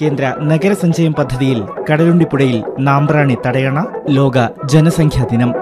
കേന്ദ്ര നഗരസഞ്ചയം പദ്ധതിയിൽ കടലുണ്ടിപ്പുഴയിൽ നാമ്പ്രാണി തടയണ ലോക ജനസംഖ്യാ ദിനം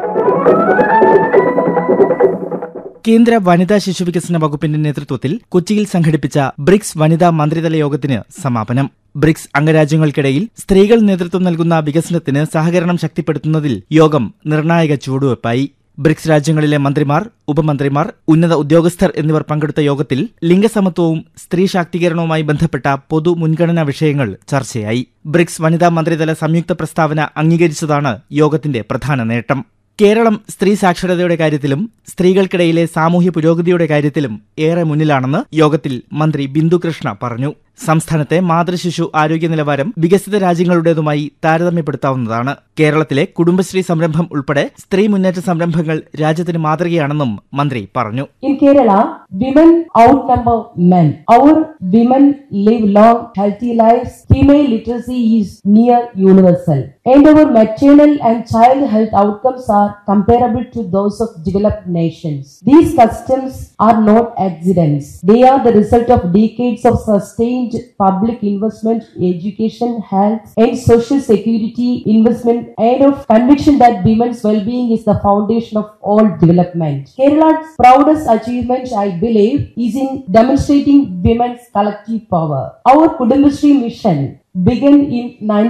കേന്ദ്ര വനിതാ ശിശുവികസന വകുപ്പിന്റെ നേതൃത്വത്തിൽ കൊച്ചിയിൽ സംഘടിപ്പിച്ച ബ്രിക്സ് വനിതാ മന്ത്രിതല യോഗത്തിന് സമാപനം ബ്രിക്സ് അംഗരാജ്യങ്ങൾക്കിടയിൽ സ്ത്രീകൾ നേതൃത്വം നൽകുന്ന വികസനത്തിന് സഹകരണം ശക്തിപ്പെടുത്തുന്നതിൽ യോഗം നിർണായക ചുവടുവയ്പായി ബ്രിക്സ് രാജ്യങ്ങളിലെ മന്ത്രിമാർ ഉപമന്ത്രിമാർ ഉന്നത ഉദ്യോഗസ്ഥർ എന്നിവർ പങ്കെടുത്ത യോഗത്തിൽ ലിംഗസമത്വവും സ്ത്രീ ശാക്തീകരണവുമായി ബന്ധപ്പെട്ട പൊതു മുൻഗണനാ വിഷയങ്ങൾ ചർച്ചയായി ബ്രിക്സ് വനിതാ മന്ത്രിതല സംയുക്ത പ്രസ്താവന അംഗീകരിച്ചതാണ് യോഗത്തിന്റെ പ്രധാന നേട്ടം കേരളം സ്ത്രീ സാക്ഷരതയുടെ കാര്യത്തിലും സ്ത്രീകൾക്കിടയിലെ സാമൂഹ്യ പുരോഗതിയുടെ കാര്യത്തിലും ഏറെ മുന്നിലാണെന്ന് യോഗത്തിൽ മന്ത്രി ബിന്ദു കൃഷ്ണ പറഞ്ഞു സംസ്ഥാനത്തെ മാതൃശിശു ആരോഗ്യ നിലവാരം വികസിത രാജ്യങ്ങളുടേതുമായി താരതമ്യപ്പെടുത്താവുന്നതാണ് കേരളത്തിലെ കുടുംബശ്രീ സംരംഭം ഉൾപ്പെടെ സ്ത്രീ മുന്നേറ്റ സംരംഭങ്ങൾ രാജ്യത്തിന് മാതൃകയാണെന്നും മന്ത്രി പറഞ്ഞു In Kerala, women outnumber men. Our women live long, healthy lives. Female literacy is near universal. And our maternal and child health outcomes are comparable to those of developed nations. These customs are not accidents. They are the result of decades of sustained public investment, education, health, and social security investment, and of conviction that women's well-being is the foundation of all development. Kerala's proudest achievement, I believe, is in demonstrating women's collective power. Our Kudumbashree mission began in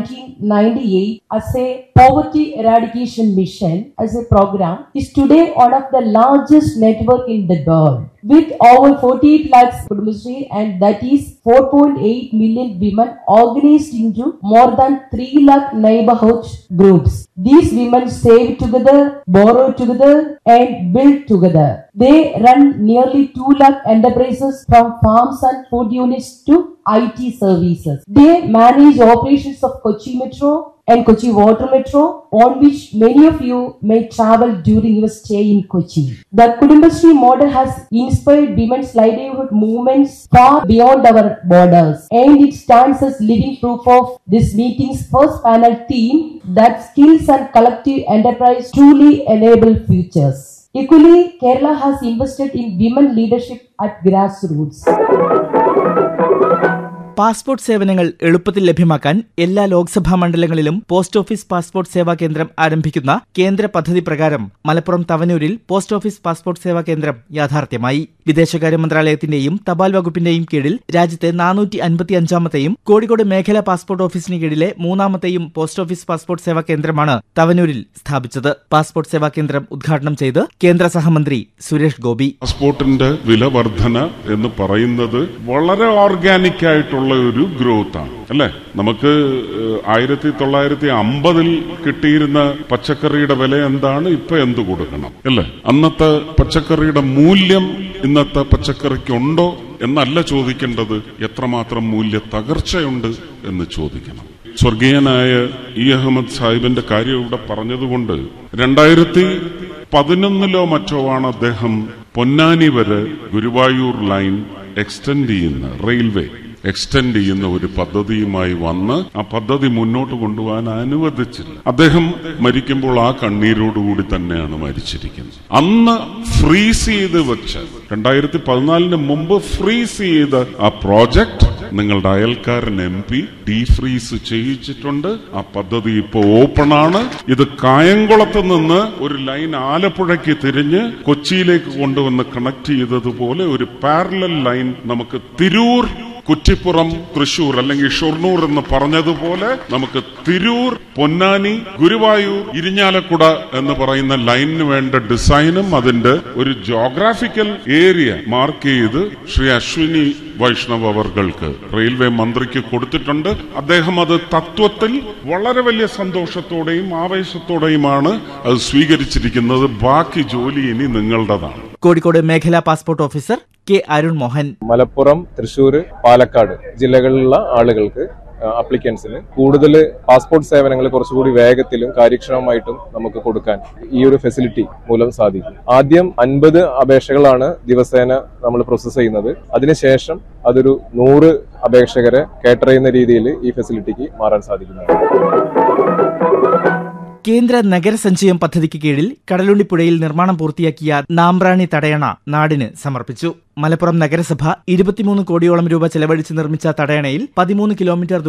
1998 as a poverty eradication mission as a program is today one of the largest network in the world with over 48 lakhs Kudumbashree and that is 4.8 million women organized into more than 3 lakh neighborhood groups. These women save together, borrow together and build together. They run nearly 2 lakh enterprises from farms and food units to IT services. They manage operations of Kochi Metro and Kochi Water Metro, on which many of you may travel during your stay in Kochi. The Kudumbashree model has inspired women's livelihood movements far beyond our borders, and it stands as living proof of this meeting's first panel theme that skills and collective enterprise truly enable futures. Equally, Kerala has invested in women leadership at grassroots. Passport സേവനങ്ങൾ എളുപ്പത്തിൽ ലഭ്യമാക്കാൻ എല്ലാ ലോക്സഭാ മണ്ഡലങ്ങളിലും post office passport Seva കേന്ദ്രം ആരംഭിക്കുന്ന കേന്ദ്ര പദ്ധതി പ്രകാരം മലപ്പുറം തവനൂരിൽ പോസ്റ്റ് ഓഫീസ് പാസ്പോർട്ട് സേവാ കേന്ദ്രം യാഥാർത്ഥ്യമായി വിദേശകാര്യ മന്ത്രാലയത്തിന്റെയും തപാൽ വകുപ്പിന്റെയും കീഴിൽ രാജ്യത്തെ നാനൂറ്റി അൻപത്തി അഞ്ചാമത്തെയും കോഴിക്കോട് മേഖലാ പാസ്പോർട്ട് ഓഫീസിന് കീഴിലെ മൂന്നാമത്തെയും പോസ്റ്റ് ഓഫീസ് പാസ്പോർട്ട് സേവാ കേന്ദ്രമാണ് തവനൂരിൽ സ്ഥാപിച്ചത് പാസ്പോർട്ട് സേവാ കേന്ദ്രം ഉദ്ഘാടനം ചെയ്ത് കേന്ദ്ര സഹമന്ത്രി സുരേഷ് ഗോപി പാസ്പോർട്ടിന്റെ വില വർധന എന്ന് പറയുന്നത് വളരെ ഓർഗാനിക് ആയിട്ടുള്ള ഒരു ഗ്രോത്ത് ആണ് അല്ലെ നമുക്ക് ആയിരത്തി തൊള്ളായിരത്തി അമ്പതിൽ കിട്ടിയിരുന്ന പച്ചക്കറിയുടെ വില എന്താണ് ഇപ്പൊ എന്ത് കൊടുക്കണം അല്ലെ അന്നത്തെ പച്ചക്കറിയുടെ മൂല്യം ഇന്നത്തെ പച്ചക്കറിക്കുണ്ടോ എന്നല്ല ചോദിക്കേണ്ടത് എത്രമാത്രം മൂല്യ തകർച്ചയുണ്ട് എന്ന് ചോദിക്കണം സ്വർഗീയനായ ഇ അഹമ്മദ് സാഹിബിന്റെ കാര്യം ഇവിടെ പറഞ്ഞതുകൊണ്ട് രണ്ടായിരത്തി പതിനൊന്നിലോ മറ്റോ ആണ് അദ്ദേഹം പൊന്നാനി വരെ ഗുരുവായൂർ ലൈൻ എക്സ്റ്റെൻഡ് ചെയ്യുന്ന റെയിൽവേ എക്സ്റ്റെൻഡ് ചെയ്യുന്ന ഒരു പദ്ധതിയുമായി വന്ന് ആ പദ്ധതി മുന്നോട്ട് കൊണ്ടുപോകാൻ അനുവദിച്ചില്ല അദ്ദേഹം മരിക്കുമ്പോൾ ആ കണ്ണീരോടുകൂടി തന്നെയാണ് മരിച്ചിരിക്കുന്നത് അന്ന് ഫ്രീസ് ചെയ്ത് വെച്ച് രണ്ടായിരത്തി പതിനാലിന് മുമ്പ് ഫ്രീസ് ചെയ്ത ആ പ്രോജക്ട് നിങ്ങളുടെ അയൽക്കാരൻ എം പി ഡീഫ്രീസ് ചെയ്യിച്ചിട്ടുണ്ട് ആ പദ്ധതി ഇപ്പോൾ ഓപ്പൺ ആണ് ഇത് കായംകുളത്ത് നിന്ന് ഒരു ലൈൻ ആലപ്പുഴയ്ക്ക് തിരിഞ്ഞ് കൊച്ചിയിലേക്ക് കൊണ്ടുവന്ന് കണക്ട് ചെയ്തതുപോലെ ഒരു പാരലൽ ലൈൻ നമുക്ക് തിരൂർ കുറ്റിപ്പുറം തൃശൂർ അല്ലെങ്കിൽ ഷൊർണൂർ എന്ന് പറഞ്ഞതുപോലെ നമുക്ക് തിരൂർ പൊന്നാനി ഗുരുവായൂർ ഇരിഞ്ഞാലക്കുട എന്ന് പറയുന്ന ലൈനിന് വേണ്ട ഡിസൈനും അതിന്റെ ഒരു ജോഗ്രാഫിക്കൽ ഏരിയ മാർക്ക് ചെയ്ത് ശ്രീ അശ്വിനി വൈഷ്ണവ് അവർക്ക് റെയിൽവേ മന്ത്രിക്ക് കൊടുത്തിട്ടുണ്ട് അദ്ദേഹം അത് തത്വത്തിൽ വളരെ വലിയ സന്തോഷത്തോടെയും ആവേശത്തോടെയുമാണ് അത് സ്വീകരിച്ചിരിക്കുന്നത് ബാക്കി ജോലി ഇനി നിങ്ങളുടേതാണ് കോഴിക്കോട് മേഖലാ passport officer K Arun Mohan Malappuram Thrissur Palakkad ജില്ലകളിലുള്ള ആളുകൾക്ക് അപ്ലിക്കൻസിന് കൂടുതൽ പാസ്പോർട്ട് സേവനങ്ങൾ കുറച്ചുകൂടി വേഗത്തിലും കാര്യക്ഷമമായിട്ടും നമുക്ക് കൊടുക്കാൻ ഈ ഒരു ഫെസിലിറ്റി മൂലം സാധിക്കും ആദ്യം അൻപത് അപേക്ഷകളാണ് ദിവസേന നമ്മൾ പ്രോസസ്സ് ചെയ്യുന്നത് അതിനുശേഷം അതൊരു നൂറ് അപേക്ഷകരെ കേട്ടർ ചെയ്യുന്ന രീതിയിൽ ഈ ഫെസിലിറ്റിക്ക് മാറാൻ സാധിക്കുന്നതാണ് കേന്ദ്ര നഗരസഞ്ചയം പദ്ധതിക്ക് കീഴിൽ കടലുണ്ടിപ്പുഴയിൽ നിർമ്മാണം പൂർത്തിയാക്കിയ നാമ്പ്രാണി തടയണ നാടിന് സമർപ്പിച്ചു മലപ്പുറം നഗരസഭ ഇരുപത്തിമൂന്ന് കോടിയോളം രൂപ ചെലവഴിച്ച് നിർമ്മിച്ച തടയണയിൽ പതിമൂന്ന് കിലോമീറ്റർ